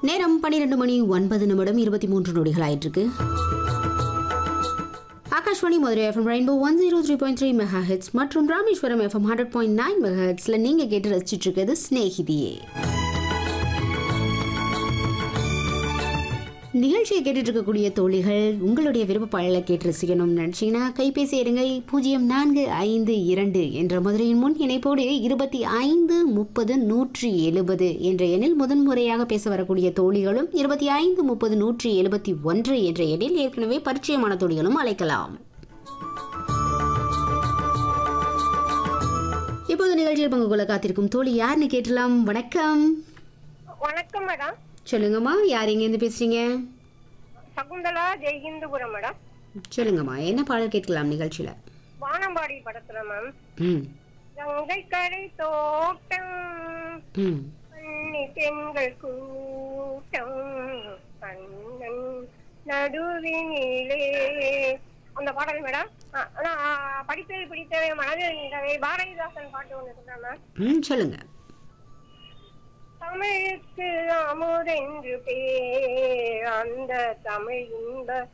நேரம் பன்னிரெண்டு மணி ஒன்பது நிமிடம் இருபத்தி மூன்று நொடிகள் ஆயிட்டிருக்கு Akashvani Madurai FM rainbow one zero three point three mega hertz மற்றும் Rameswaram FM hundred point nine mega ஹெட்ஸில் நீங்கள் கேட்டு ரசிச்சிட்டு இருக்கிறது ஸ்நேகிதியே நிகழ்ச்சியை கேட்டுட்டு இருக்கக்கூடிய தோழிகள் உங்களுடைய விருப்ப பாடலை கேட்டு ரசிக்கணும்னு நினச்சிங்கன்னா கைபேசி எடுங்க பூஜ்ஜியம் நான்கு ஐந்து இரண்டு என்ற மதுரையின் முன் இணைப்போடு இருபத்தி ஐந்து முப்பது நூற்றி எழுபது என்ற எண்ணில் முதன்முறையாக பேச வரக்கூடிய தோழிகளும் இருபத்தி ஐந்து முப்பது நூற்றி எழுபத்தி ஒன்று என்ற எண்ணில் ஏற்கனவே பரிச்சயமான தோழிகளும் அழைக்கலாம் இப்போது நிகழ்ச்சியில் பங்கு கொள்ள காத்திருக்கும் தோழி யாருன்னு கேட்டலாம் வணக்கம் வணக்கம் மேடம் சொல்லுங்கம்மா யார் எங்கேருந்து பேசுறீங்க சகுந்தலா ஜெய்ஹிந்துபுரம் மேடம் சொல்லுங்கம்மா என்ன பாடல் கேட்கலாம் நிகழ்ச்சியில வானம்பாடி படத்துல மேம் ம் கங்கை கரை தோட்டம் ம் கண்ணி பெண்கள் கூட்டம் கண்ணன் நடுவினிலே அந்த பாடல் மேடம் ஆ, நான் படித்தது பிடித்தவை மனதில் நின்றவை பாரதிதாசன் பாட்டு ஒன்று சொல்றேன் மேம் ம் சொல்லுங்க தமிழுக்கு அமுதென்று பேர் அந்த தமிழ் இன்ப